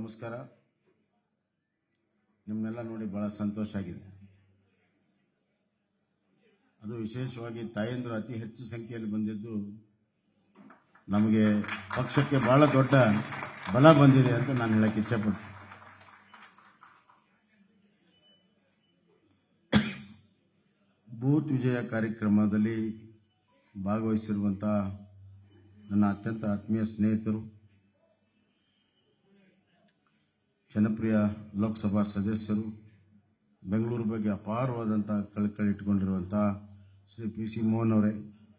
ನಮಸ್ಕಾರ ನಿಮ್ಮನ್ನೆಲ್ಲ ನೋಡಿ ಬಹಳ ಸಂತೋಷ ಆಗಿದೆ ಅದು ವಿಶೇಷವಾಗಿ ತಾಯಂದ್ರು ಅತಿ ಹೆಚ್ಚು ಸಂಖ್ಯೆಯಲ್ಲಿ ಬಂದಿದ್ದು ನಮಗೆ ಪಕ್ಷಕ್ಕೆ ಬಹಳ ದೊಡ್ಡ ಬಲ ಬಂದಿದೆ ಅಂತ ನಾನು ಹೇಳಕ್ಕೆ ಇಚ್ಛೆಪಡ್ತೀನಿ ಬೂತ್ ವಿಜಯ ಕಾರ್ಯಕ್ರಮದಲ್ಲಿ ಭಾಗವಹಿಸಿರುವಂಥ ನನ್ನ ಅತ್ಯಂತ ಆತ್ಮೀಯ ಸ್ನೇಹಿತರು ಜನಪ್ರಿಯ ಲೋಕಸಭಾ ಸದಸ್ಯರು ಬೆಂಗಳೂರು ಬಗ್ಗೆ ಅಪಾರವಾದಂಥ ಕಳಕಳಿ ಇಟ್ಕೊಂಡಿರುವಂಥ ಶ್ರೀ ಪಿ ಸಿ ಮೋಹನ್ ಅವರೇ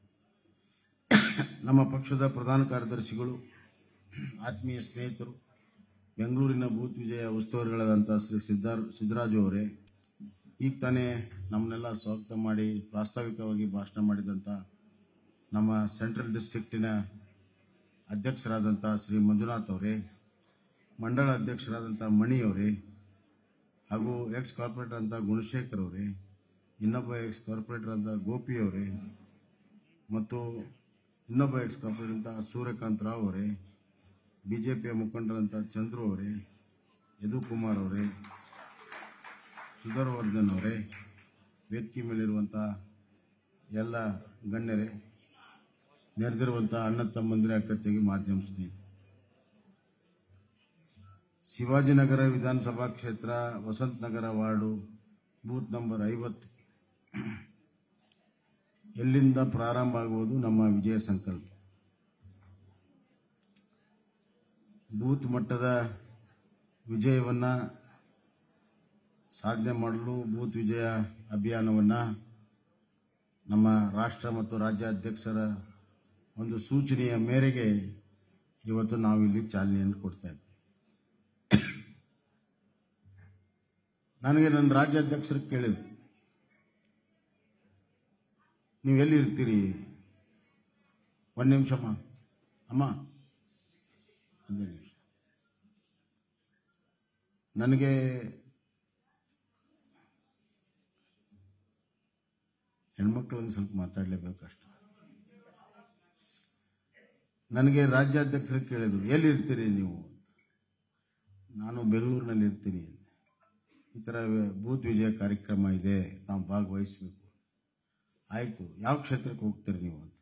ನಮ್ಮ ಪಕ್ಷದ ಪ್ರಧಾನ ಕಾರ್ಯದರ್ಶಿಗಳು ಆತ್ಮೀಯ ಸ್ನೇಹಿತರು ಬೆಂಗಳೂರಿನ ಬೂತ್ ವಿಜಯ ಉಸ್ತುವಾರಿಗಳಾದಂಥ ಶ್ರೀ ಸಿದ್ದಾರ್ ಸಿದ್ದರಾಜು ಅವರೇ ಈಗ ತಾನೇ ನಮ್ಮನ್ನೆಲ್ಲ ಸ್ವಾಗತ ಮಾಡಿ ಪ್ರಾಸ್ತಾವಿಕವಾಗಿ ಭಾಷಣ ಮಾಡಿದಂಥ ನಮ್ಮ ಸೆಂಟ್ರಲ್ ಡಿಸ್ಟ್ರಿಕ್ಟಿನ ಅಧ್ಯಕ್ಷರಾದಂಥ ಶ್ರೀ ಮಂಜುನಾಥ್ ಅವರೇ ಮಂಡಳ ಅಧ್ಯಕ್ಷರಾದಂಥ ಮಣಿ ಅವರೇ ಹಾಗೂ ಎಕ್ಸ್ ಕಾರ್ಪೊರೇಟರ್ ಅಂತ ಗುಣಶೇಖರ್ ಅವರೇ ಇನ್ನೊಬ್ಬ ಎಕ್ಸ್ ಕಾರ್ಪೊರೇಟರ್ ಅಂತ ಗೋಪಿ ಅವರೇ ಮತ್ತು ಇನ್ನೊಬ್ಬ ಎಕ್ಸ್ ಕಾರ್ಪೊರೇಟರ್ ಅಂತ ಸೂರ್ಯಕಾಂತ್ ರಾವ್ ಅವರೇ ಬಿಜೆಪಿಯ ಮುಖಂಡರಂತ ಚಂದ್ರು ಅವರೇ ಯದುಕುಮಾರ್ ಅವರೇ ಸುಧರ್ವರ್ಧನ್ ಅವರೇ ವೇದಿಕೆ ಮೇಲಿರುವಂಥ ಎಲ್ಲ ಗಣ್ಯರೇ ನೆರೆದಿರುವಂಥ ಅಣ್ಣ ತಮ್ಮಂದಿರ ಅಕ್ಕತ್ತಿಗೆ ಮಾಧ್ಯಮ ಸ್ನೇಹಿತರು ಶಿವಾಜಿನಗರ ವಿಧಾನಸಭಾ ಕ್ಷೇತ್ರ Vasanth Nagar ward booth number ಐವತ್ತು ಎಲ್ಲಿಂದ ಪ್ರಾರಂಭ ಆಗುವುದು ನಮ್ಮ ವಿಜಯ ಸಂಕಲ್ಪ ಬೂತ್ ಮಟ್ಟದ ವಿಜಯವನ್ನ ಸಾಧನೆ ಮಾಡಲು ಬೂತ್ ವಿಜಯ ಅಭಿಯಾನವನ್ನ ನಮ್ಮ ರಾಷ್ಟ್ರ ಮತ್ತು ರಾಜ್ಯ ಅಧ್ಯಕ್ಷರ ಒಂದು ಸೂಚನೆಯ ಮೇರೆಗೆ ಇವತ್ತು ನಾವಿಲ್ಲಿ ಚಾಲನೆಯನ್ನು ಕೊಡ್ತಾ ಇದ್ದೀವಿ ನನಗೆ ನನ್ನ ರಾಜ್ಯಾಧ್ಯಕ್ಷರು ಕೇಳಿದ್ರು ನೀವು ಎಲ್ಲಿ ಇರ್ತೀರಿ ಒಂದು ನಿಮಿಷಮ್ಮ ಅಮ್ಮ ಒಂದೇ ನಿಮಿಷ ನನಗೆ ಹೆಣ್ಮಕ್ಳನ್ನು ಸ್ವಲ್ಪ ಮಾತಾಡಲೇಬೇಕು ಅಷ್ಟು ನನಗೆ ರಾಜ್ಯಾಧ್ಯಕ್ಷರು ಕೇಳಿದ್ರು ಎಲ್ಲಿ ಇರ್ತೀರಿ ನೀವು ನಾನು ಬೆಂಗಳೂರಿನಲ್ಲಿ ಇರ್ತೀನಿ ಅಂದೆ. ಈ ಥರ ಬೂತ್ ವಿಜಯ ಕಾರ್ಯಕ್ರಮ ಇದೆ ನಾವು ಭಾಗವಹಿಸಬೇಕು ಆಯಿತು ಯಾವ ಕ್ಷೇತ್ರಕ್ಕೆ ಹೋಗ್ತೀರಿ ನೀವು ಅಂತ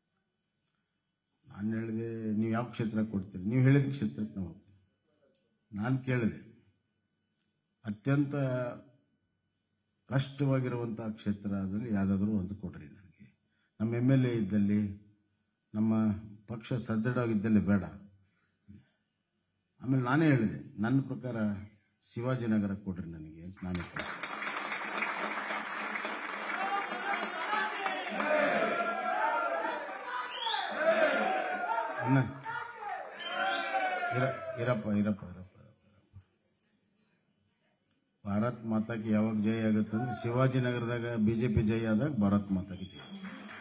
ನಾನು ಹೇಳಿದೆ ನೀವು ಯಾವ ಕ್ಷೇತ್ರಕ್ಕೆ ಕೊಡ್ತೀರಿ ನೀವು ಹೇಳಿದ ಕ್ಷೇತ್ರಕ್ಕೆ ನಾವು ಹೋಗ್ತೀವಿ ನಾನು ಕೇಳಿದೆ ಅತ್ಯಂತ ಕಷ್ಟವಾಗಿರುವಂಥ ಕ್ಷೇತ್ರದಲ್ಲಿ ಯಾವುದಾದ್ರೂ ಒಂದು ಕೊಡ್ರಿ ನನಗೆ ನಮ್ಮ ಎಮ್ ಎಲ್ ಎ ಇದ್ದಲ್ಲಿ ನಮ್ಮ ಪಕ್ಷ ಸದೃಢವಾಗಿದ್ದಲ್ಲಿ ಬೇಡ ಆಮೇಲೆ ನಾನೇ ಹೇಳಿದೆ ನನ್ನ ಪ್ರಕಾರ ಶಿವಾಜಿನಗರ ಕೊಡ್ರಿ ನನಗೆ ಅಂತ ನಾನೇ ಕೇಳಿದೆ. ಅಣ್ಣ, ಇರ- ಇರಪ್ಪ ಇರಪ್ಪ ಇರಪ್ಪ ಇರಪ್ಪ ಭಾರತ್ ಮಾತಾಗೆ ಯಾವಾಗ ಜಯ ಆಗುತ್ತೆ ಅಂದ್ರೆ ಶಿವಾಜಿನಗರದಾಗ ಬಿಜೆಪಿ ಜಯ ಆದಾಗ ಭಾರತ್ ಮಾತಾಗೆ ಜಯ